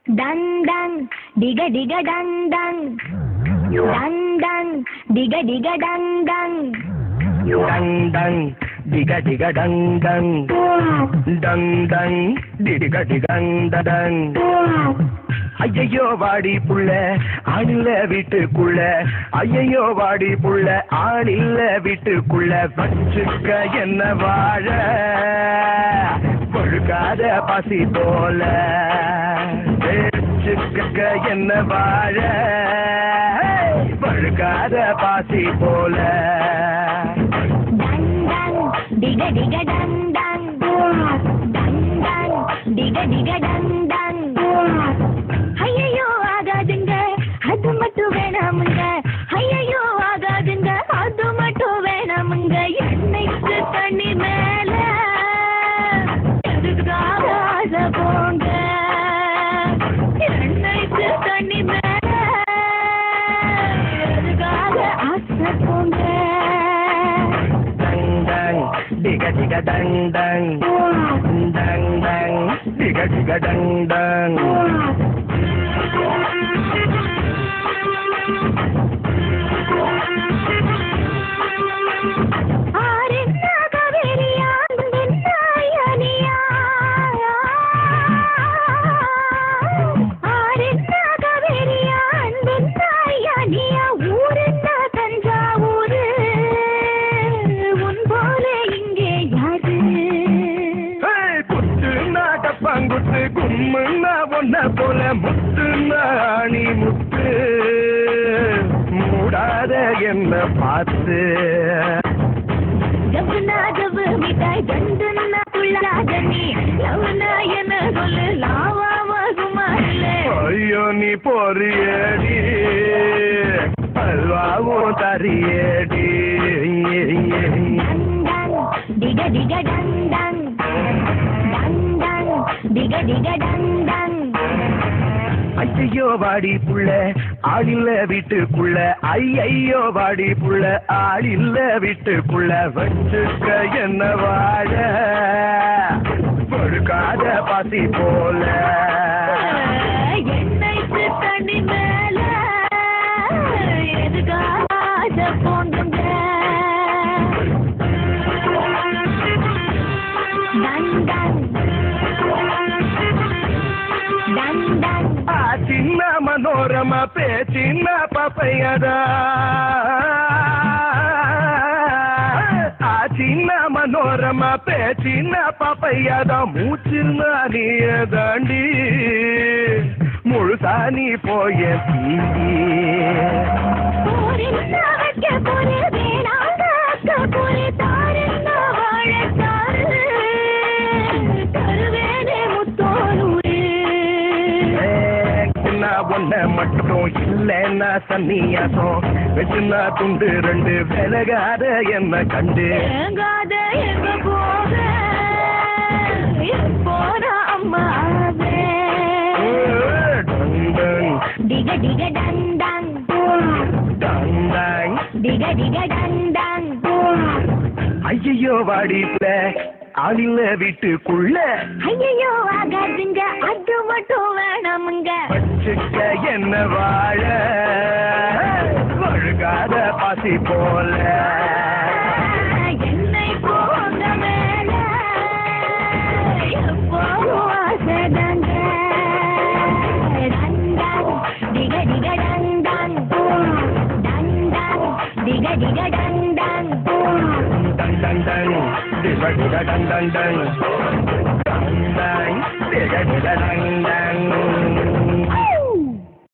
ton டன் டிக டிக டன் டன் டன் டன் டிக டிக டன் டன் டங் டங் டிக டிக டங் டங் டங் டங் டிடிக டிகங் டடங் ஐயையோ வாடி புள்ள ஆளில்ல வீட்டுக்குள்ள ஐயையோ வாடி புள்ள ஆளில்ல வீட்டுக்குள்ள வச்சுக்க என்ன வாழ பழுக்காத பசி போல வச்சுக்க என்ன வாழ பழுக்காத பாசி போல டன் டன் டிக டிக டன் டன் டன் டன் டிக டிக டன் டன் ஐயையோ ஆகாதுங்க அது மட்டும் வேணாமுங்க ஐயையோ ஆகாதுங்க அது மட்டும் வேணாமுங்க எண்ணெய்க்கு தண்ணி மேல எதுக்காக ஆசை போங்க எண்ணெய்க்கு தண்ணி மேல எதுக்காக ஆசை போங்க டங் டங் டிக டிக டங் டங் டங் டங் டிக டிக டங் டங் ஆரென்ன கவேரியா அன்பென்ன ஐயனியா ஆரென்ன கவேரியா அன்பென்ன ஐயனியா ஊரென்ன தஞ்சாவூரு உன் போல இங்கே யாரு ஏய், புட்டுன்னா டப்பாங்குத்து கும்முன்னா ஒன்ன போல முத்துன்னா ஆணி முத்து மூடாத என்ன பார்த்து ஜவுனா ஜவு மிட்டாய் ஜண்டுன்னா துள்ளாதனி லவ்னா என்ன சொல்லு லாவாவா சுமாரிலே ஐயோ நீ பொறியடி அல்வாவும் தரியடி டன் டன் டிக டிக டன் டன் டன் டன் டிக டிக டன் டன் ஐயையோ வாடி புள்ள ஆளில்ல வீட்டுக்குள்ள ஐயையோ வாடி புள்ள ஆளில்ல வீட்டுக்குள்ள வச்சுக்க என்ன வாழ பழுக்காத பாசி போல எண்ணெய்க்கு தண்ணி மேல எதுக்காக போந்துங்க டன் டன் டன் டன் ಆ ಚಿನ್ನ ಮನೋರಮ ಪೇ ಚಿನ್ನ ಪಪಯದ ಆ ಚಿನ್ನ ಮನೋರಮ ಪೇ ಚಿನ್ನ ಪಪಯ್ಯದ ಮೂಚಿನ ನೀಯದಂಡಿ முழுசா நீ போய போரின்ன வைக்க போரே வேணாங்க அக்க போரே தாருன்ன வாழ தாரு தருவேனே முத்தோனூரே நான் ஒன்ன மட்டும் இல்லைன்னா சன்னியாசம் வெச்சுனா துண்டு ரெண்டு விலகாத என்ன கண்டு ஏங்காத எங்க போக போன அம்மா ஆவே டங் டங் டிக டிக டன் டன் டங் டங் டிக டிக டன் டன் ஐயையோ வாடிப்புல ஆளில்ல வீட்டுக்குள்ள ஐயையோ ஆகாதுங்க அது மட்டும் வேணாமுங்க வச்சுக்க என்ன வாழ வழுகாத பாசி போல என்னை போங்க மேல எப்போதும் ஆசைதாங்க டன் டன் டிக டிக டன் டன் டன் டன் டிக டிக டன் டன் டங் டங் டங் டிக டிக டங் டங் டங்